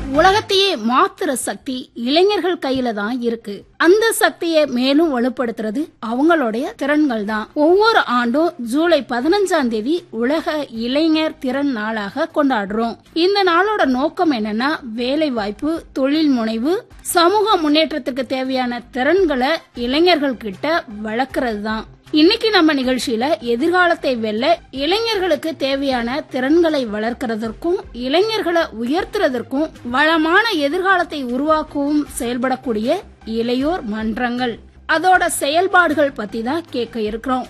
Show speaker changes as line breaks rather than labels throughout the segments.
உலகத்தையே மாத்துற சக்தி இளைஞர்கள் கையில தான் இருக்கு அந்த சக்தியை மேலும் வலுப்படுத்துறது அவங்களுடைய திறன்கள் தான் ஒவ்வொரு ஆண்டும் ஜூலை பதினஞ்சாம் தேதி உலக இளைஞர் திறன் நாளாக கொண்டாடுறோம் இந்த நாளோட நோக்கம் என்னன்னா வேலை வாய்ப்பு தொழில் முனைவு சமூக முன்னேற்றத்துக்கு தேவையான திறன்களை இளைஞர்கள் கிட்ட வளர்க்கறது தான் இன்னைக்கு நம்ம நிகழ்ச்சியில எதிர்காலத்தை வெல்ல இளைஞர்களுக்கு தேவையான திறன்களை வளர்க்கறதற்கும் இளைஞர்களை உயர்த்துறதற்கும் வளமான எதிர்காலத்தை உருவாக்கவும் செயல்படக்கூடிய இளையோர் மன்றங்கள் அதோட செயல்பாடுகள் பத்தி தான் கேட்க இருக்கிறோம்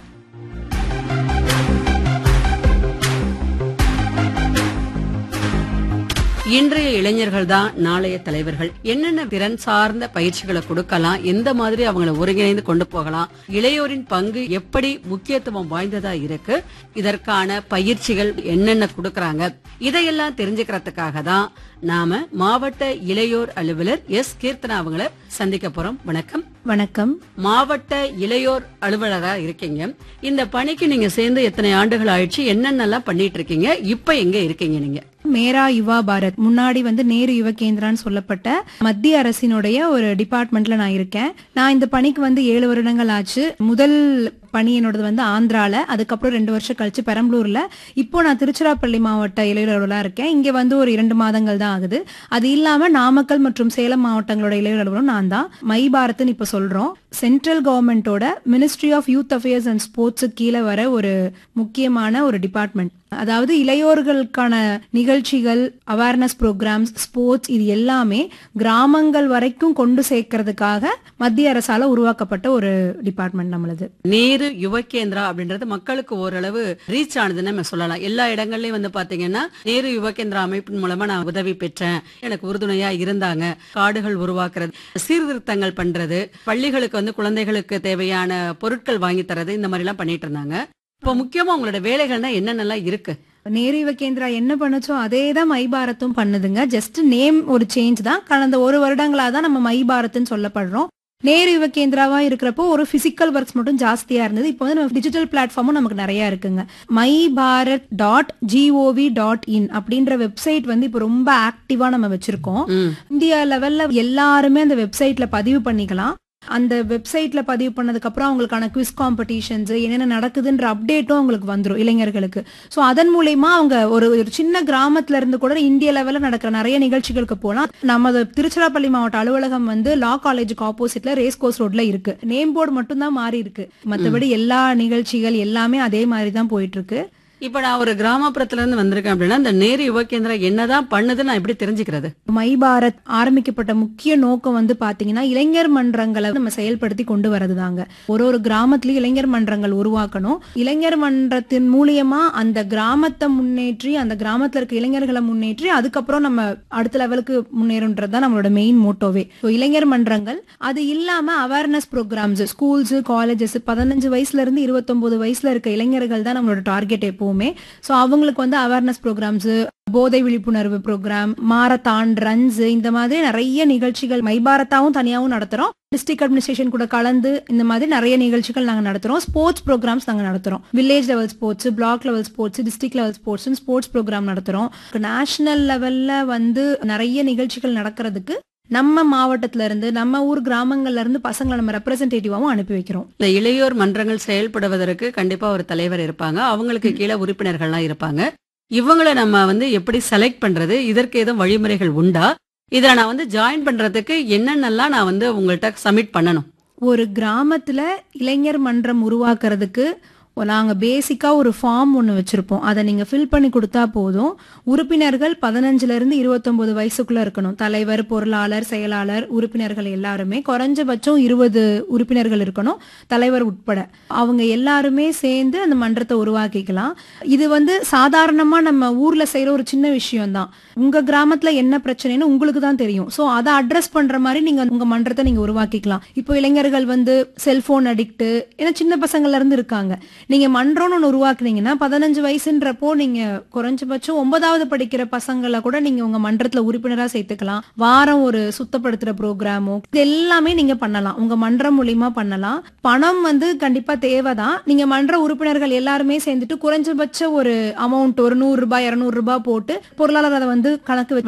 இன்றைய இளைஞர்கள் தான் நாளைய தலைவர்கள் என்னென்ன திறன் சார்ந்த பயிற்சிகளை கொடுக்கலாம் எந்த மாதிரி அவங்களை ஒருங்கிணைந்து கொண்டு போகலாம் இளையோரின் பங்கு எப்படி முக்கியத்துவம் வாய்ந்ததா இருக்கு இதற்கான பயிற்சிகள் என்னென்ன கொடுக்கறாங்க இதையெல்லாம் தெரிஞ்சுக்கிறதுக்காக தான் நாம மாவட்ட இளையோர் அலுவலர் எஸ் கீர்த்தனா அவங்கள சந்திக்க போறோம் வணக்கம்
வணக்கம்
மாவட்ட இளையோர் அலுவலரா இருக்கீங்க இந்த பணிக்கு நீங்க சேர்ந்து எத்தனை ஆண்டுகள் ஆயிடுச்சு என்னென்னலாம் பண்ணிட்டு இருக்கீங்க இப்ப எங்க இருக்கீங்க நீங்க
மேரா யுவா பாரத் முன்னாடி வந்து நேரு யுவ கேந்திரான்னு சொல்லப்பட்ட மத்திய அரசினுடைய ஒரு டிபார்ட்மெண்ட்ல நான் இருக்கேன் நான் இந்த பணிக்கு வந்து ஏழு வருடங்கள் ஆச்சு முதல் பணி என்னோடது வந்து ஆந்திரால அதுக்கப்புறம் ரெண்டு வருஷம் கழிச்சு பெரம்பலூர்ல இப்போ நான் திருச்சிராப்பள்ளி மாவட்ட இளைஞர்களா இருக்கேன் இங்க வந்து ஒரு இரண்டு மாதங்கள் தான் ஆகுது அது இல்லாம நாமக்கல் மற்றும் சேலம் மாவட்டங்களோட இளைஞர்களும் நான் தான் மை பாரத்னு இப்ப சொல்றோம் சென்ட்ரல் கவர்மெண்டோட ministry of youth affairs and sports கீழே வர ஒரு முக்கியமான ஒரு டிபார்ட்மெண்ட் அதாவது இளையோர்களுக்கான நிகழ்ச்சிகள் அவேர்னஸ் ப்ரோக்ராம்ஸ் ஸ்போர்ட்ஸ் இது எல்லாமே கிராமங்கள் வரைக்கும் கொண்டு சேர்க்கறதுக்காக மத்திய அரசால உருவாக்கப்பட்ட ஒரு டிபார்ட்மெண்ட் நம்மளது
நேரு யுவகேந்திரா அப்படின்றது மக்களுக்கு ஓரளவு ரீச் ஆனதுன்னு நம்ம சொல்லலாம் எல்லா இடங்கள்லயும் வந்து பாத்தீங்கன்னா நேரு யுவகேந்திரா அமைப்பின் மூலமா நான் உதவி பெற்றேன் எனக்கு உறுதுணையா இருந்தாங்க காடுகள் உருவாக்குறது சீர்திருத்தங்கள் பண்றது பள்ளிகளுக்கு வந்து குழந்தைகளுக்கு தேவையான பொருட்கள் வாங்கி தரது இந்த மாதிரி எல்லாம் பண்ணிட்டு இருந்தாங்க இப்போ முக்கியமா உங்களோட வேலைகள்னா என்னென்னலாம் இருக்கு
நேரு யுவ கேந்திரா என்ன பண்ணுச்சோ அதே தான் மை பாரத்தும் பண்ணுதுங்க ஜஸ்ட் நேம் ஒரு சேஞ்ச் தான் கடந்த ஒரு வருடங்களா தான் நம்ம மை பாரத்னு சொல்லப்படுறோம் நேரு யுவ கேந்திராவா இருக்கிறப்போ ஒரு பிசிக்கல் ஒர்க்ஸ் மட்டும் ஜாஸ்தியா இருந்தது இப்போ வந்து நம்ம டிஜிட்டல் பிளாட்ஃபார்மும் நமக்கு நிறைய இருக்குங்க my Bharat dot GOV dot in அப்படின்ற வெப்சைட் வந்து இப்போ ரொம்ப ஆக்டிவா நம்ம வச்சிருக்கோம்
ம்.
இந்தியா லெவல்ல எல்லாருமே அந்த வெப்சைட்ல பதிவு பண்ணிக்கலாம் அந்த வெப்சைட்ல பதிவு பண்ணதுக்கு அப்புறம் அவங்களுக்கான குவிஸ் காம்படிஷன்ஸ் என்னென்ன நடக்குதுன்ற அப்டேட்டும் அவங்களுக்கு வந்துரும் இளைஞர்களுக்கு சோ அதன் மூலயமா அவங்க ஒரு ஒரு சின்ன கிராமத்துல இருந்து கூட இந்திய லெவல்ல நடக்கிற நிறைய நிகழ்ச்சிகளுக்கு போலாம் நமது திருச்சிராப்பள்ளி மாவட்ட அலுவலகம் வந்து லா காலேஜுக்கு ஆப்போசிட்ல ரேஸ் கோர்ஸ் ரோட்ல இருக்கு நேம் போர்டு மட்டும் தான் மாறி இருக்கு மத்தபடி எல்லா நிகழ்ச்சிகள் எல்லாமே அதே மாதிரி தான் போயிட்டு இருக்கு
இப்ப நான் ஒரு கிராமப்புறத்துல இருந்து வந்திருக்கேன் அப்படின்னா இந்த நேரு யுவகேந்திரா என்னதான் பண்ணுதுன்னு நான் எப்படி தெரிஞ்சுக்கிறது
மை பாரத் ஆரம்பிக்கப்பட்ட முக்கிய நோக்கம் வந்து பாத்தீங்கன்னா இளைஞர் மன்றங்களை நம்ம செயல்படுத்தி கொண்டு வரதுதாங்க ஒரு ஒரு கிராமத்திலயும் இளைஞர் மன்றங்கள் உருவாக்கணும் இளைஞர் மன்றத்தின் மூலியமா அந்த கிராமத்தை முன்னேற்றி அந்த கிராமத்துல இருக்க இளைஞர்களை முன்னேற்றி அதுக்கப்புறம் நம்ம அடுத்த லெவலுக்கு முன்னேறுன்றது தான் நம்மளோட மெயின் மோட்டோவே So, இளைஞர் மன்றங்கள் அது இல்லாம அவேர்னஸ் ப்ரோக்ராம்ஸ் ஸ்கூல்ஸ் காலேஜஸ் பதினஞ்சு வயசுல இருந்து இருபத்தொன்பது வயசுல இருக்க இளைஞர்கள் தான் நம்மளோட டார்கெட் எப்பவுமே சோ அவங்களுக்கு வந்து அவேர்னஸ் ப்ரோக்ராம்ஸ் போதை விழிப்புணர்வு ப்ரோக்ராம் மாரத்தான் ரன்ஸ் இந்த மாதிரி நிறைய நிகழ்ச்சிகள் மைபாரத்தாவும் தனியாவும் நடத்துறோம் டிஸ்ட்ரிக்ட் அட்மினிஸ்ட்ரேஷன் கூட கலந்து இந்த மாதிரி நிறைய நிகழ்ச்சிகள் நாங்க நடத்துறோம் ஸ்போர்ட்ஸ் ப்ரோக்ராம்ஸ் நாங்க நடத்துறோம் village level sports block level sports district level sports sports programme நடத்துறோம் நேஷனல் லெவல்ல வந்து நிறைய நிகழ்ச்சிகள் நடக்கிறதுக்கு நம்ம மாவட்டத்துல இருந்து நம்ம ஊர் கிராமங்கள்ல இருந்து பசங்களை நம்ம ரெப்ரசன்டேட்டிவாவும் அனுப்பி வைக்கிறோம்
இந்த இளையோர் மன்றங்கள் செயல்படுவதற்கு கண்டிப்பா ஒரு தலைவர் இருப்பாங்க அவங்களுக்கு கீழே உறுப்பினர்கள்லாம் இருப்பாங்க இவங்களை நம்ம வந்து எப்படி செலக்ட் பண்றது இதற்கு எதுவும் வழிமுறைகள் உண்டா இதுல நான் வந்து ஜாயின் பண்றதுக்கு என்னென்னலாம் நான் வந்து உங்கள்கிட்ட சப்மிட் பண்ணணும்
ஒரு கிராமத்துல இளைஞர் மன்றம் உருவாக்குறதுக்கு நாங்க பேசிக்கா ஒரு ஃபார்ம் ஒன்று வச்சிருப்போம் அதை நீங்க ஃபில் பண்ணி கொடுத்தா போதும் உறுப்பினர்கள் பதினஞ்சுல இருந்து இருபத்தொன்பது வயசுக்குள்ள இருக்கணும் தலைவர் பொருளாளர் செயலாளர் உறுப்பினர்கள் எல்லாருமே குறைஞ்சபட்சம் இருபது உறுப்பினர்கள் இருக்கணும் தலைவர் உட்பட அவங்க எல்லாருமே சேர்ந்து அந்த மன்றத்தை உருவாக்கிக்கலாம் இது வந்து சாதாரணமா நம்ம ஊர்ல செய்யற ஒரு சின்ன விஷயம் தான் உங்க கிராமத்துல என்ன பிரச்சனைன்னு உங்களுக்கு தான் தெரியும் சோ அதை அட்ரஸ் பண்ற மாதிரி நீங்க உங்க மன்றத்தை நீங்க உருவாக்கிக்கலாம் இப்போ இளைஞர்கள் வந்து செல்போன் அடிக்ட் ஏன்னா சின்ன பசங்கள்ல இருந்து இருக்காங்க நீங்க மன்றம்னு ஒன்று உருவாக்குனீங்கன்னா பதினஞ்சு வயசுன்றப்போ நீங்க குறைஞ்சபட்சம் ஒன்பதாவது படிக்கிற பசங்களை கூட நீங்க உங்க மன்றத்துல உறுப்பினரா சேர்த்துக்கலாம் வாரம் ஒரு சுத்தப்படுத்துற ப்ரோக்ராமோ இது எல்லாமே நீங்க பண்ணலாம் உங்க மன்றம் மூலியமா பண்ணலாம் பணம் வந்து கண்டிப்பா தேவைதான் நீங்க மன்ற உறுப்பினர்கள் எல்லாருமே சேர்ந்துட்டு குறைஞ்சபட்ச ஒரு அமௌண்ட் ஒரு நூறு ரூபாய் இருநூறு ரூபாய் போட்டு பொருளாளர் அதை வந்து கணக்கு